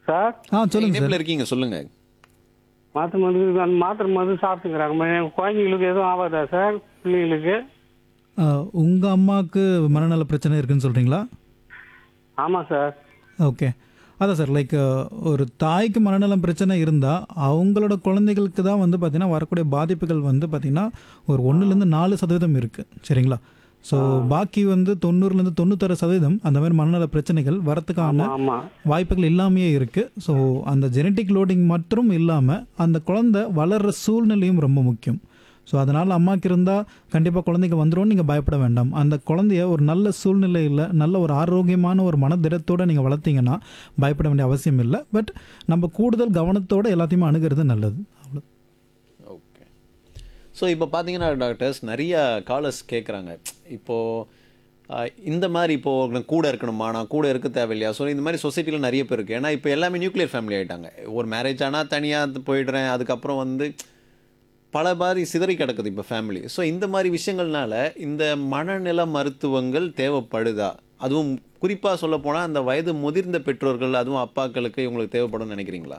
Sir ஆ சொல்லுங்க sir இணைப்புல இருக்கீங்க சொல்லுங்க மாத்திரை மருந்து அந்த மாத்திரை மருந்து சாப்பிட்டுக்கிறாங்க என் குழந்தைங்களுக்கு எதுவும் ஆகாதா சார் பிள்ளைங்களுக்கு ஆ, உங்க அம்மாவுக்கு மனநல பிரச்சனை இருக்குன்னு சொல்றீங்களா ஆமாம் சார் ஓகே அதான் சார் லைக் ஒரு தாய்க்கு மனநலம் பிரச்சனை இருந்தால் அவங்களோட குழந்தைகளுக்கு தான் வந்து பார்த்திங்கன்னா வரக்கூடிய பாதிப்புகள் வந்து பார்த்திங்கன்னா ஒரு ஒன்றுலேருந்து நாலு சதவீதம் இருக்குது சரிங்களா ஸோ பாக்கி வந்து தொண்ணூறுலேருந்து தொண்ணூத்தாறு சதவீதம் அந்த மாதிரி மனநல பிரச்சனைகள் வரத்துக்கான ஆமாம் வாய்ப்புகள் இல்லாமையே இருக்குது ஸோ அந்த ஜெனட்டிக் லோடிங் மட்டும் இல்லாமல் அந்த குழந்தை வளர்கிற சூழ்நிலையும் ரொம்ப முக்கியம் ஸோ அதனால் அம்மாக்கு இருந்தால் கண்டிப்பாக குழந்தைங்க வந்துடும் நீங்கள் பயப்பட வேண்டாம் அந்த குழந்தைய ஒரு நல்ல சூழ்நிலையில் நல்ல ஒரு ஆரோக்கியமான ஒரு மனதிடத்தோடு நீங்கள் வளர்த்தீங்கன்னா பயப்பட வேண்டிய அவசியம் இல்லை பட் நம்ம கூடுதல் கவனத்தோடு எல்லாத்தையுமே அணுகிறது நல்லது அவ்வளோ ஓகே ஸோ இப்போ பார்த்தீங்கன்னா டாக்டர்ஸ் நிறைய காலர்ஸ் கேட்குறாங்க இப்போது இந்த மாதிரி இப்போது நான் கூட இருக்கணுமா நான் கூட இருக்க தேவையில்லையா ஸோ இந்த மாதிரி சொசைட்டியில் நிறைய பேர் இருக்குது ஏன்னா இப்போ எல்லாமே நியூக்ளியர் ஃபேமிலி ஆகிட்டாங்க ஒரு மேரேஜ் ஆனால் தனியாக போயிடுறேன் அதுக்கப்புறம் வந்து பல மாதிரி சிதறி கிடக்குது இப்போ ஃபேமிலி ஸோ இந்த மாதிரி விஷயங்கள்னால இந்த மனநல மருத்துவங்கள் தேவைப்படுதா அதுவும் குறிப்பாக சொல்லப்போனால் அந்த வயது முதிர்ந்த பெற்றோர்கள் அதுவும் அப்பாக்களுக்கு இவங்களுக்கு தேவைப்படும்னு நினைக்கிறீங்களா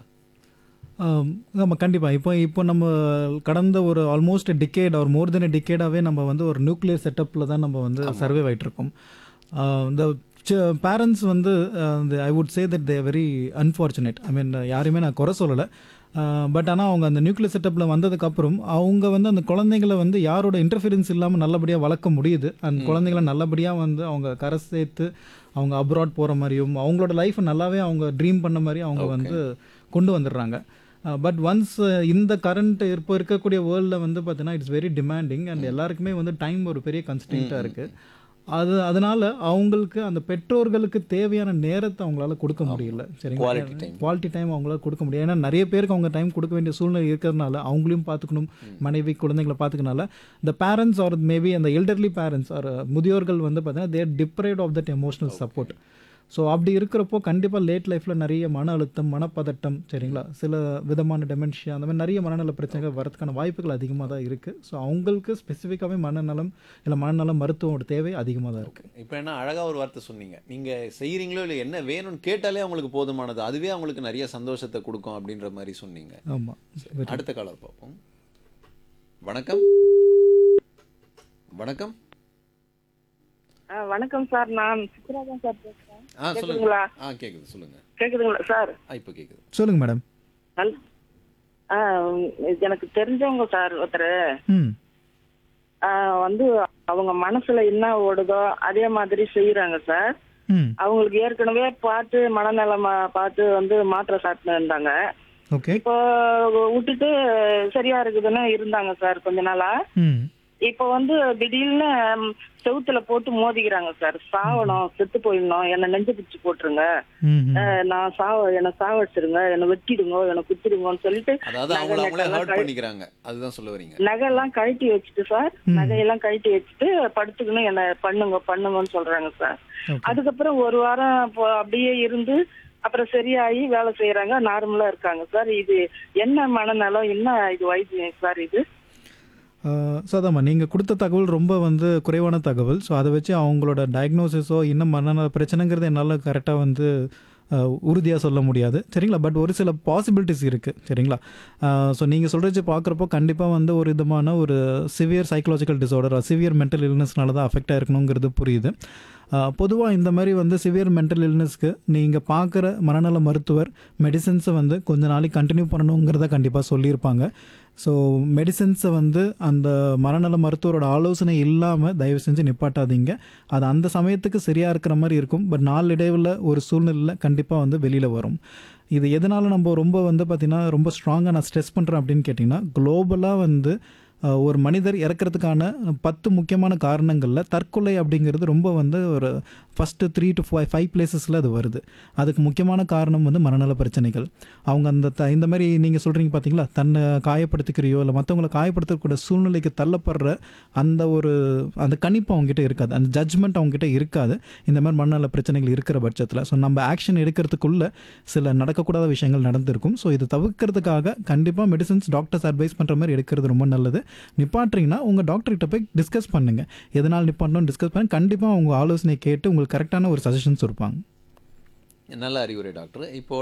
ஆமாம் கண்டிப்பாக இப்போ இப்போ நம்ம கடந்த ஒரு ஆல்மோஸ்ட் டிகேட் ஒரு மோர் தென் டிகேடாகவே நம்ம வந்து ஒரு நியூக்ளியர் செட்டப்பில் தான் நம்ம வந்து சர்வே ஆகிட்டு இருக்கோம் இந்த பேரண்ட்ஸ் வந்து I would say that they very unfortunate I mean யாரையுமே நான் குறை சொல்லலை பட் ஆனால் அவங்க அந்த நியூக்ளியர் செட்டப்பில் வந்ததுக்கப்புறம் அவங்க வந்து அந்த குழந்தைங்களை வந்து யாரோட இன்டர்ஃபியரன்ஸ் இல்லாமல் நல்லபடியாக வளர்க்க முடியுது அந்த குழந்தைங்களை நல்லபடியாக வந்து அவங்க கரை சேர்த்து அவங்க அப்ராட் போகிற மாதிரியும் அவங்களோட லைஃப்பை நல்லாவே அவங்க ட்ரீம் பண்ண மாதிரி அவங்க வந்து கொண்டு வந்துடுறாங்க பட் ஒன்ஸ் இந்த கரண்ட் இப்போ இருக்கக்கூடிய வேர்ல்டில் வந்து பார்த்தீங்கன்னா இட்ஸ் வெரி டிமாண்டிங் அண்ட் எல்லாருக்குமே வந்து டைம் ஒரு பெரிய கன்ஸ்டன்ட்டாக இருக்குது அது அதனால அவங்களுக்கு அந்த பெற்றோர்களுக்கு தேவையான நேரத்தை அவங்களால கொடுக்க முடியல சரிங்களா Quality time. குவாலிட்டி டைம் அவங்களால கொடுக்க முடியும் ஏன்னா நிறைய பேருக்கு அவங்க டைம் கொடுக்க வேண்டிய சூழ்நிலை இருக்கிறதுனால அவங்களையும் பார்த்துக்கணும் மனைவி குழந்தைங்களை பார்த்துக்கனால இந்த பேரண்ட்ஸ் ஆர் மேபி அந்த எல்டர்லி பேரண்ட்ஸ் ஆர் முதியோர்கள் வந்து பார்த்தீங்கன்னா they're deprived of that emotional support so அப்படி இருக்கிறப்போ கண்டிப்பாக லேட் லைஃப்பில் நிறைய மன அழுத்தம் மனப்பதட்டம் சரிங்களா சில விதமான டெமென்ஷியா அந்த மாதிரி நிறைய மனநல பிரச்சனைகள் வரதுக்கான வாய்ப்புகள் அதிகமாக தான் இருக்குது ஸோ அவங்களுக்கு ஸ்பெசிஃபிக்காகவே மனநலம் இல்லை மனநல மருத்துவமோட தேவை அதிகமாக தான் இருக்குது இப்போ என்ன அழகா ஒரு வார்த்தை சொன்னீங்க நீங்க செய்றீங்களோ இல்லை என்ன வேணும்னு கேட்டாலே அவங்களுக்கு போதுமானது அதுவே அவங்களுக்கு நிறைய சந்தோஷத்தை கொடுக்கும் அப்படின்ற மாதிரி சொன்னீங்க ஆமாம் அடுத்த காலர் பார்ப்போம் வணக்கம் வணக்கம் ஆ, வணக்கம் சார் நான் சித்ரா தான் சார் பேசுறேன் ஆ சொல்லுங்க கேக்குதுங்களா? ஆ கேக்குது சொல்லுங்க கேக்குதுங்களா சார் ஆ இப்போ கேக்குது சொல்லுங்கள் மேடம் நல் ஆ, இது எனக்கு தெரிஞ்சவங்க சார் ஒருத்தர் ம் ஆ, வந்து அவங்க மனசுல என்ன ஓடுதோ அதே மாதிரி செய்யறாங்க சார் ம் அவங்களுக்கு ஏற்கனவே பார்த்து மனநலமா பார்த்து வந்து மாத்திரை சாப்பிட்டு இருந்தாங்க ஓகே இப்போ விட்டுட்டு சரியா இருக்குதுன்னு இருந்தாங்க சார் கொஞ்ச நாளா ம் இப்போ வந்து திடீர்னு ம், செவுத்துல போட்டு மோதிக்கிறாங்க சார் சாவணும் செத்து போயிடணும் என்ன நெஞ்சு பிடிச்சு போட்டுருங்க ம் ம். அஹ் நான் சாவ என்ன சாவடிச்சிருங்க என்ன வெட்டிடுங்க என்ன குத்திடுங்கன்னு சொல்லிட்டு அதாவது நகை அவங்கள அவங்களே நட்டெல்லாம் ஹர்ட் கழ- பண்ணிக்கிறாங்க அதுதான் சொல்ல வரீங்க நகையெல்லாம் கழட்டி வச்சுட்டு சார் நகையெல்லாம் கழட்டி வச்சுட்டு படுத்துக்கணும் என்ன பண்ணுங்க பண்ணுங்கன்னு சொல்றாங்க சார் Okay. அதுக்கப்புறம் ஒரு வாரம் இப்போ அப்படியே இருந்து அப்புறம் சரியாகி வேலை செய்யறாங்க நார்மலா இருக்காங்க சார் இது என்ன மனநலம் என்ன இது வைத்தியம் சார் இது ஸோ அதாம்மா நீங்கள் கொடுத்த தகவல் ரொம்ப வந்து குறைவான தகவல் ஸோ அதை வச்சு அவங்களோட டயக்னோசிஸோ இன்னும் மனநல பிரச்சனைங்கிறது என்னால் கரெக்டாக வந்து உறுதியாக சொல்ல முடியாது சரிங்களா பட் ஒரு சில பாசிபிலிட்டிஸ் இருக்குது சரிங்களா ஸோ நீங்கள் சொல்கிறச்சு பார்க்குறப்போ கண்டிப்பாக வந்து ஒரு விதமான ஒரு severe psychological disorder severe mental இல்னஸ்னால தான் அஃபெக்ட் ஆயிருக்கணுங்கிறது புரியுது பொதுவாக இந்த மாதிரி வந்து சிவியர் மென்டல் இல்னஸ்க்கு நீங்கள் பார்க்குற மனநல மருத்துவர் மெடிசன்ஸை வந்து கொஞ்ச நாளைக்கு கண்டினியூ பண்ணணுங்கிறத கண்டிப்பாக சொல்லியிருப்பாங்க ஸோ மெடிசன்ஸை வந்து அந்த மனநல மருத்துவரோட ஆலோசனை இல்லாமல் தயவு செஞ்சு நிப்பாட்டாதீங்க அது அந்த சமயத்துக்கு சரியாக இருக்கிற மாதிரி இருக்கும் பட் நாளடைவில் ஒரு சூழ்நிலையில் கண்டிப்பாக வந்து வெளியில் வரும் இது எதனால் நம்ம ரொம்ப வந்து பார்த்திங்கன்னா ரொம்ப ஸ்ட்ராங்காக நான் ஸ்ட்ரெஸ் பண்ணுறேன் அப்படின்னு கேட்டிங்கன்னா குளோபலாக வந்து அஹ், ஒரு மனிதர் இறக்கிறதுக்கான பத்து முக்கியமான காரணங்களில் தற்கொலை அப்படிங்கிறது ரொம்ப வந்து ஒரு first three to five five பிளேசஸில் அது வருது அதுக்கு முக்கியமான காரணம் வந்து மனநல பிரச்சனைகள் அவங்க அந்த த இந்த மாதிரி நீங்கள் சொல்கிறீங்க பார்த்தீங்களா தன்னை காயப்படுத்திக்கிறியோ இல்லை மற்றவங்களை காயப்படுத்தக்கூடிய சூழ்நிலைக்கு தள்ளப்படுற அந்த ஒரு அந்த கணிப்பு அவங்ககிட்ட இருக்காது அந்த ஜட்ஜ்மெண்ட் அவங்ககிட்ட இருக்காது இந்த மாதிரி மனநல பிரச்சனைகள் இருக்கிற பட்சத்தில் ஸோ நம்ம ஆக்ஷன் எடுக்கிறதுக்குள்ள சில நடக்கக்கூடாத விஷயங்கள் நடந்திருக்கும் ஸோ இது தவிர்க்கிறதுக்காக கண்டிப்பாக மெடிசன்ஸ் டாக்டர்ஸ் அட்வைஸ் பண்ணுற மாதிரி எடுக்கிறது ரொம்ப நல்லது நிப்பாட்டுறீங்கன்னா உங்கள் டாக்டர்கிட்ட போய் டிஸ்கஸ் பண்ணுங்கள் எதனால் நிப்பாட்டணும் டிஸ்கஸ் பண்ணி கண்டிப்பாக அவங்க ஆலோசனை கேட்டு உங்களுக்கு கரெக்டான ஒரு சஜஷன்ஸ் இருப்பாங்க நல்ல அறிவுரை டாக்டர் இப்போ